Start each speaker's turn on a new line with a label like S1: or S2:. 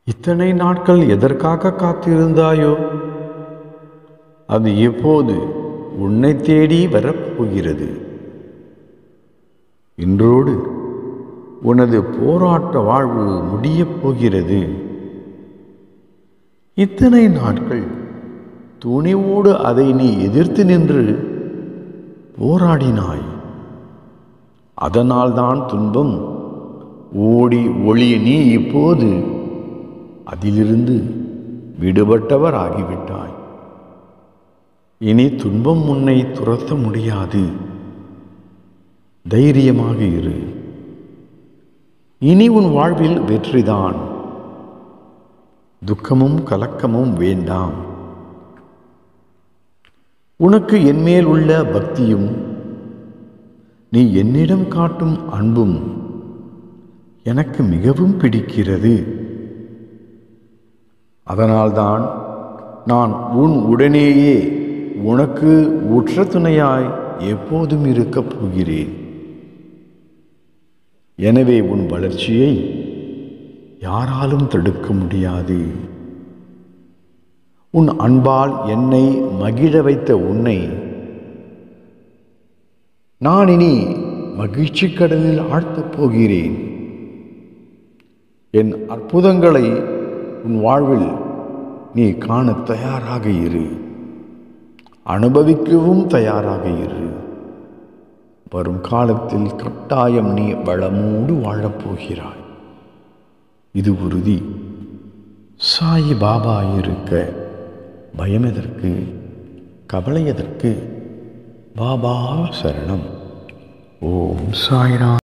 S1: இத்தனை நாட்கள் எதற்காக காத்திருந்தாயோ அது எப்போது உன்னை தேடி வரப்போகிறது இன்றோடு உனது போராட்ட வாழ்வு முடியப் போகிறது இத்தனை நாட்கள் துணிவோடு அதை நீ எதிர்த்து நின்று போராடினாய் அதனால்தான் துன்பம் ஓடி ஒளிய நீ இப்போது அதிலிருந்து விடுபட்டவர் ஆகிவிட்டாய் இனி துன்பம் உன்னை துரத்த முடியாது தைரியமாக இரு இனி உன் வாழ்வில் வெற்றிதான் துக்கமும் கலக்கமும் வேண்டாம் உனக்கு என்மேல் உள்ள பக்தியும் நீ என்னிடம் காட்டும் அன்பும் எனக்கு மிகவும் பிடிக்கிறது அதனால்தான் நான் உன் உடனேயே உனக்கு உற்ற துணையாய் எப்போதும் இருக்கப் போகிறேன் எனவே உன் வளர்ச்சியை யாராலும் தடுக்க முடியாது உன் அன்பால் என்னை மகிழ வைத்த உன்னை நான் இனி மகிழ்ச்சி கடலில் ஆழ்த்தப் போகிறேன் என் அற்புதங்களை உன் வாழ்வில் நீ காண தயாராக இரு அனுபவிக்கவும் தயாராக இரு வரும் காலத்தில் கட்டாயம் நீ வளமோடு வாழப்போகிறாய் இது உறுதி சாயி பாபா இருக்க பயம் எதற்கு கவலை எதற்கு பாபா சரணம் ஓம் சாய்ராம்